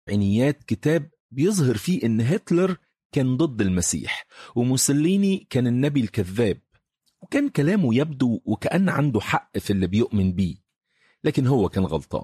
عنيات كتاب بيظهر فيه ان هتلر كان ضد المسيح وموسوليني كان النبي الكذاب وكان كلامه يبدو وكأن عنده حق في اللي بيؤمن بيه لكن هو كان غلطان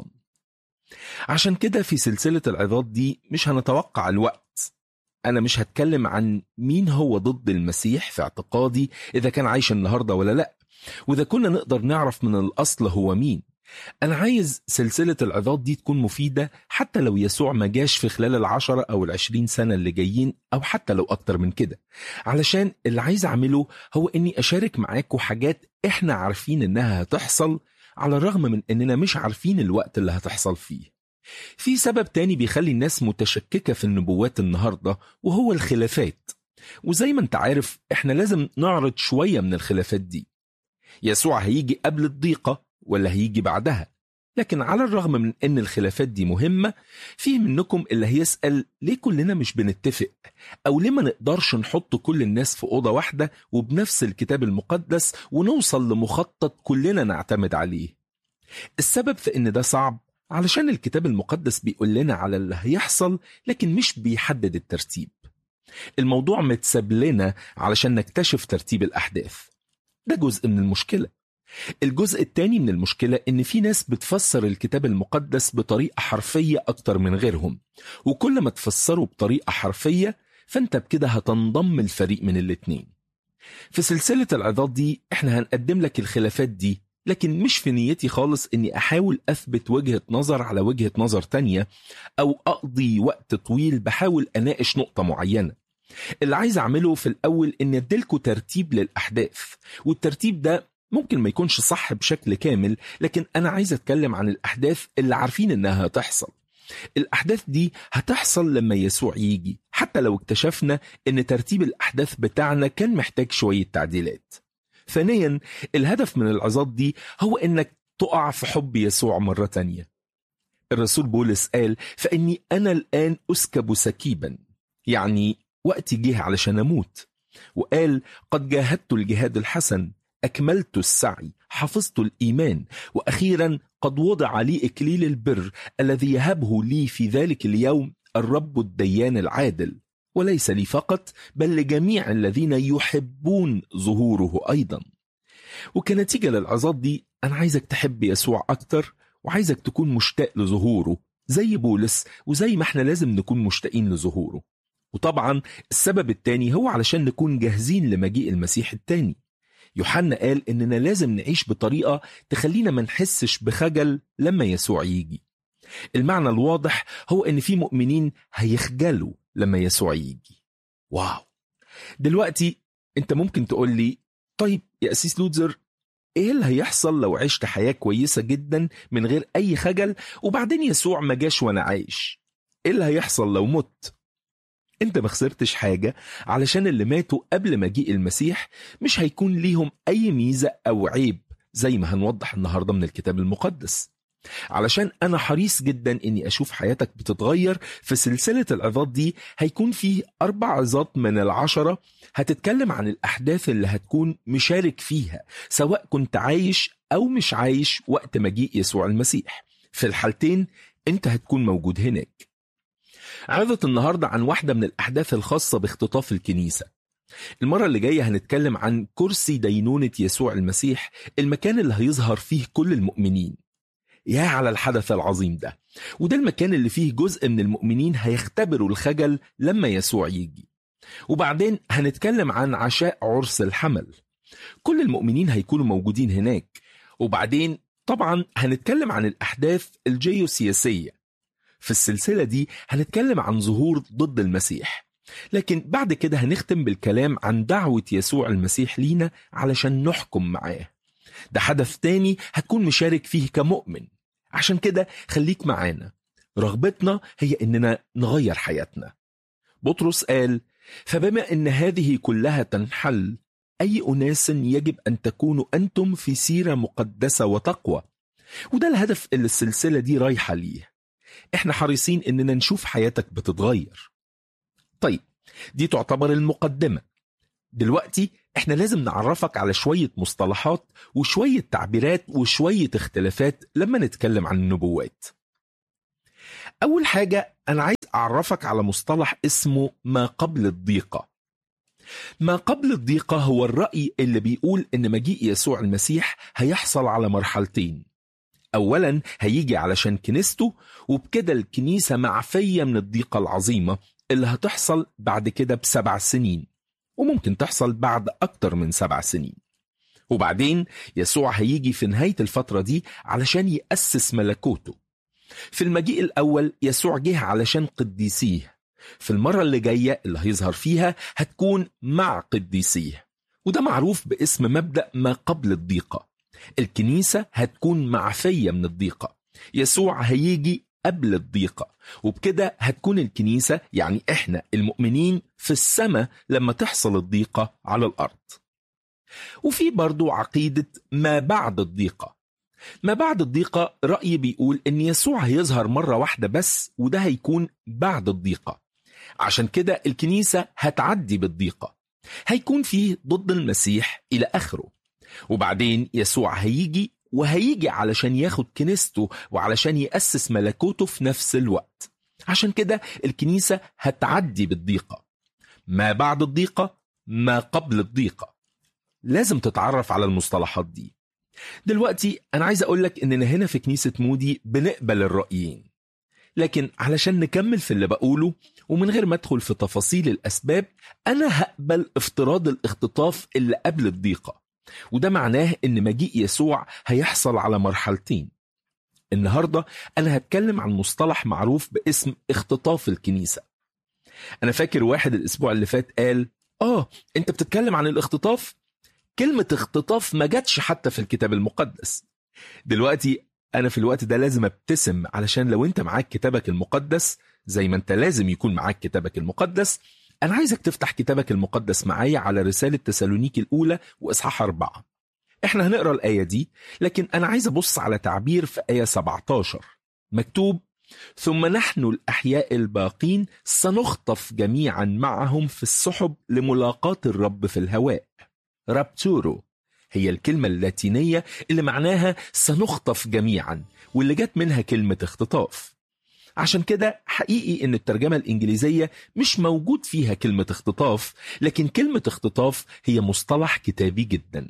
عشان كده في سلسلة العظات دي مش هنتوقع الوقت أنا مش هتكلم عن مين هو ضد المسيح في اعتقادي إذا كان عايش النهاردة ولا لأ وإذا كنا نقدر نعرف من الأصل هو مين أنا عايز سلسلة العظات دي تكون مفيدة حتى لو يسوع ما جاش في خلال العشرة أو العشرين سنة اللي جايين أو حتى لو أكتر من كده علشان اللي عايز أعمله هو إني أشارك معاكم حاجات إحنا عارفين إنها هتحصل على الرغم من إننا مش عارفين الوقت اللي هتحصل فيه في سبب تاني بيخلي الناس متشككة في النبوات النهاردة وهو الخلافات وزي ما انت عارف احنا لازم نعرض شوية من الخلافات دي يسوع هيجي قبل الضيقة ولا هيجي بعدها لكن على الرغم من ان الخلافات دي مهمة في منكم اللي هيسأل ليه كلنا مش بنتفق او ليه ما نقدرش نحط كل الناس في أوضة واحدة وبنفس الكتاب المقدس ونوصل لمخطط كلنا نعتمد عليه السبب في ان ده صعب علشان الكتاب المقدس بيقول لنا على اللي هيحصل لكن مش بيحدد الترتيب الموضوع متساب لنا علشان نكتشف ترتيب الأحداث ده جزء من المشكلة الجزء التاني من المشكلة إن في ناس بتفسر الكتاب المقدس بطريقة حرفية أكتر من غيرهم وكل ما تفسره بطريقة حرفية فأنت بكده هتنضم الفريق من الاتنين في سلسلة العظات دي احنا هنقدم لك الخلافات دي لكن مش في نيتي خالص اني احاول اثبت وجهة نظر على وجهة نظر تانية او اقضي وقت طويل بحاول اناقش نقطة معينة اللي عايز اعمله في الاول اني اديلكوا ترتيب للاحداث والترتيب ده ممكن ما يكونش صح بشكل كامل لكن انا عايز اتكلم عن الاحداث اللي عارفين انها هتحصل الأحداث دي هتحصل لما يسوع يجي حتى لو اكتشفنا إن ترتيب الأحداث بتاعنا كان محتاج شوية تعديلات ثانيا الهدف من العظات دي هو إنك تقع في حب يسوع مرة تانية الرسول بولس قال فإني أنا الآن أسكب سكيبا يعني وقتي جه علشان أموت وقال قد جاهدت الجهاد الحسن أكملت السعي حفظت الإيمان وأخيرا قد وضع لي إكليل البر الذي يهبه لي في ذلك اليوم الرب الديان العادل وليس لي فقط بل لجميع الذين يحبون ظهوره أيضا وكنتيجة للعظات دي أنا عايزك تحب يسوع أكتر وعايزك تكون مشتاق لظهوره زي بولس وزي ما احنا لازم نكون مشتاقين لظهوره وطبعا السبب التاني هو علشان نكون جاهزين لمجيء المسيح التاني يوحنا قال إننا لازم نعيش بطريقة تخلينا ما نحسش بخجل لما يسوع يجي المعنى الواضح هو إن في مؤمنين هيخجلوا لما يسوع يجي واو دلوقتي أنت ممكن تقول لي طيب يا أسيس لوتزر إيه اللي هيحصل لو عشت حياة كويسة جدا من غير أي خجل وبعدين يسوع ما جاش وأنا عايش إيه اللي هيحصل لو مت انت ما خسرتش حاجة علشان اللي ماتوا قبل مجيء المسيح مش هيكون ليهم اي ميزة او عيب زي ما هنوضح النهاردة من الكتاب المقدس علشان انا حريص جدا اني اشوف حياتك بتتغير في سلسلة العظات دي هيكون فيه اربع عظات من العشرة هتتكلم عن الاحداث اللي هتكون مشارك فيها سواء كنت عايش او مش عايش وقت مجيء يسوع المسيح في الحالتين انت هتكون موجود هناك عظة النهاردة عن واحدة من الأحداث الخاصة باختطاف الكنيسة المرة اللي جاية هنتكلم عن كرسي دينونة يسوع المسيح المكان اللي هيظهر فيه كل المؤمنين يا على الحدث العظيم ده وده المكان اللي فيه جزء من المؤمنين هيختبروا الخجل لما يسوع يجي وبعدين هنتكلم عن عشاء عرس الحمل كل المؤمنين هيكونوا موجودين هناك وبعدين طبعا هنتكلم عن الأحداث الجيوسياسية في السلسلة دي هنتكلم عن ظهور ضد المسيح لكن بعد كده هنختم بالكلام عن دعوة يسوع المسيح لينا علشان نحكم معاه ده حدث تاني هتكون مشارك فيه كمؤمن عشان كده خليك معانا رغبتنا هي اننا نغير حياتنا بطرس قال فبما ان هذه كلها تنحل اي اناس يجب ان تكونوا انتم في سيره مقدسه وتقوى وده الهدف اللي السلسله دي رايحه ليه احنا حريصين اننا نشوف حياتك بتتغير طيب دي تعتبر المقدمة دلوقتي احنا لازم نعرفك على شوية مصطلحات وشوية تعبيرات وشوية اختلافات لما نتكلم عن النبوات أول حاجة أنا عايز أعرفك على مصطلح اسمه ما قبل الضيقة ما قبل الضيقة هو الرأي اللي بيقول إن مجيء يسوع المسيح هيحصل على مرحلتين أولا هيجي علشان كنيسته وبكده الكنيسة معفية من الضيقة العظيمة اللي هتحصل بعد كده بسبع سنين وممكن تحصل بعد أكتر من سبع سنين وبعدين يسوع هيجي في نهاية الفترة دي علشان يأسس ملكوته في المجيء الأول يسوع جه علشان قديسيه في المرة اللي جاية اللي هيظهر فيها هتكون مع قديسيه وده معروف باسم مبدأ ما قبل الضيقة الكنيسة هتكون معفية من الضيقة يسوع هيجي قبل الضيقة وبكده هتكون الكنيسة يعني احنا المؤمنين في السماء لما تحصل الضيقة على الأرض وفي برضو عقيدة ما بعد الضيقة ما بعد الضيقة رأي بيقول إن يسوع هيظهر مرة واحدة بس وده هيكون بعد الضيقة عشان كده الكنيسة هتعدي بالضيقة هيكون فيه ضد المسيح إلى آخره وبعدين يسوع هيجي وهيجي علشان ياخد كنيسته وعلشان يأسس ملكوته في نفس الوقت عشان كده الكنيسة هتعدي بالضيقة ما بعد الضيقة ما قبل الضيقة لازم تتعرف على المصطلحات دي دلوقتي أنا عايز أقولك إننا هنا في كنيسة مودي بنقبل الرأيين لكن علشان نكمل في اللي بقوله ومن غير ما ادخل في تفاصيل الأسباب أنا هقبل افتراض الاختطاف اللي قبل الضيقة وده معناه إن مجيء يسوع هيحصل على مرحلتين النهاردة أنا هتكلم عن مصطلح معروف باسم اختطاف الكنيسة أنا فاكر واحد الأسبوع اللي فات قال آه أنت بتتكلم عن الاختطاف؟ كلمة اختطاف ما جاتش حتى في الكتاب المقدس دلوقتي أنا في الوقت ده لازم ابتسم علشان لو أنت معاك كتابك المقدس زي ما أنت لازم يكون معاك كتابك المقدس أنا عايزك تفتح كتابك المقدس معايا على رسالة تسالونيكي الأولى وإصحاح أربعة إحنا هنقرأ الآية دي لكن أنا عايز أبص على تعبير في آية 17 مكتوب ثم نحن الأحياء الباقين سنخطف جميعا معهم في السحب لملاقاة الرب في الهواء رابتورو هي الكلمة اللاتينية اللي معناها سنخطف جميعا واللي جت منها كلمة اختطاف عشان كده حقيقي ان الترجمة الانجليزية مش موجود فيها كلمة اختطاف لكن كلمة اختطاف هي مصطلح كتابي جدا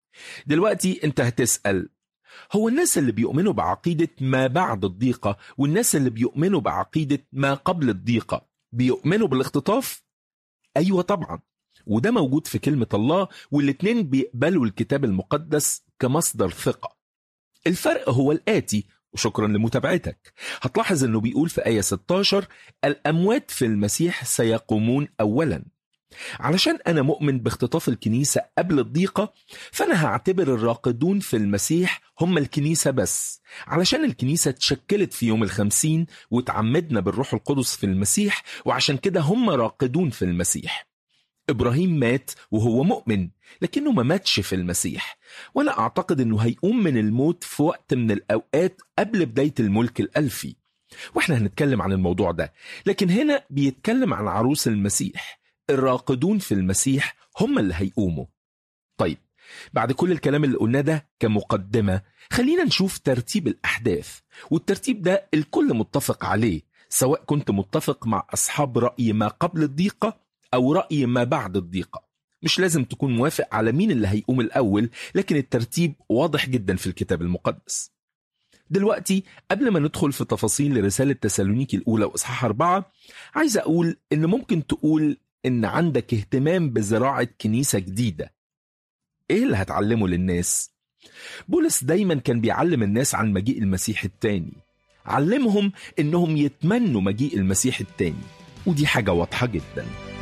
دلوقتي انت هتسأل هو الناس اللي بيؤمنوا بعقيدة ما بعد الضيقة والناس اللي بيؤمنوا بعقيدة ما قبل الضيقة بيؤمنوا بالاختطاف؟ أيوة طبعا وده موجود في كلمة الله والاتنين بيقبلوا الكتاب المقدس كمصدر ثقة الفرق هو الآتي وشكرا لمتابعتك هتلاحظ انه بيقول في آية 16 الأموات في المسيح سيقومون أولا علشان أنا مؤمن باختطاف الكنيسة قبل الضيقة فأنا هعتبر الراقدون في المسيح هم الكنيسة بس علشان الكنيسة اتشكلت في يوم الخمسين وتعمدنا بالروح القدس في المسيح وعشان كده هم راقدون في المسيح إبراهيم مات وهو مؤمن لكنه ما ماتش في المسيح وأنا أعتقد أنه هيقوم من الموت في وقت من الأوقات قبل بداية الملك الألفي وإحنا هنتكلم عن الموضوع ده لكن هنا بيتكلم عن عروس المسيح الراقدون في المسيح هم اللي هيقوموا طيب بعد كل الكلام اللي قلناه ده كمقدمة خلينا نشوف ترتيب الأحداث والترتيب ده الكل متفق عليه سواء كنت متفق مع أصحاب رأي ما قبل الضيقة أو رأي ما بعد الضيقة مش لازم تكون موافق على مين اللي هيقوم الأول لكن الترتيب واضح جدا في الكتاب المقدس دلوقتي قبل ما ندخل في تفاصيل رسالة تسالونيكي الأولى وإصحاح أربعة عايز أقول إن ممكن تقول إن عندك اهتمام بزراعة كنيسة جديدة إيه اللي هتعلمه للناس؟ بولس دايما كان بيعلم الناس عن مجيء المسيح التاني علمهم إنهم يتمنوا مجيء المسيح التاني ودي حاجة واضحة جداً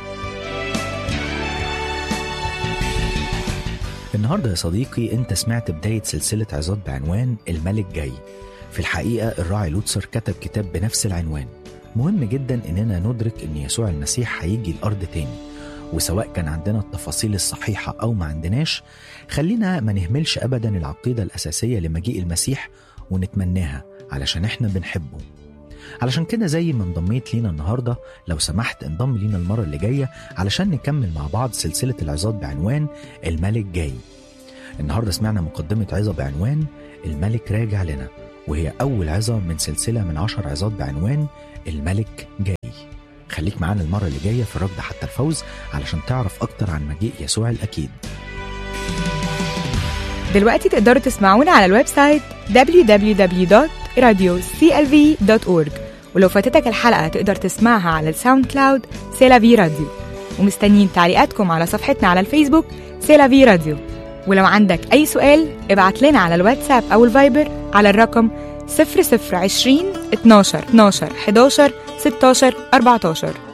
النهارده يا صديقي انت سمعت بداية سلسلة عظات بعنوان الملك جاي في الحقيقة الراعي لوتسر كتب كتاب بنفس العنوان مهم جدا اننا ندرك ان يسوع المسيح هيجي الارض تاني وسواء كان عندنا التفاصيل الصحيحة او ما عندناش خلينا ما نهملش ابدا العقيدة الاساسية لمجيء المسيح ونتمناها علشان احنا بنحبه علشان كده زي ما انضميت لينا النهارده لو سمحت انضم لينا المره اللي جايه علشان نكمل مع بعض سلسله العظات بعنوان الملك جاي. النهارده سمعنا مقدمه عظه بعنوان الملك راجع لنا وهي أول عظة من سلسلة من عشر عظات بعنوان الملك جاي خليك معانا المرة اللي جاية في الركض حتى الفوز علشان تعرف أكتر عن مجيء يسوع الأكيد دلوقتي تقدروا تسمعونا على الويب سايت www.radioclv.org ولو فاتتك الحلقة تقدر تسمعها على الساوند كلاود سيلافي راديو ومستنيين تعليقاتكم على صفحتنا على الفيسبوك سيلافي راديو ولو عندك أي سؤال ابعت لنا على الواتساب أو الفايبر على الرقم 0020 12 12 11 16 14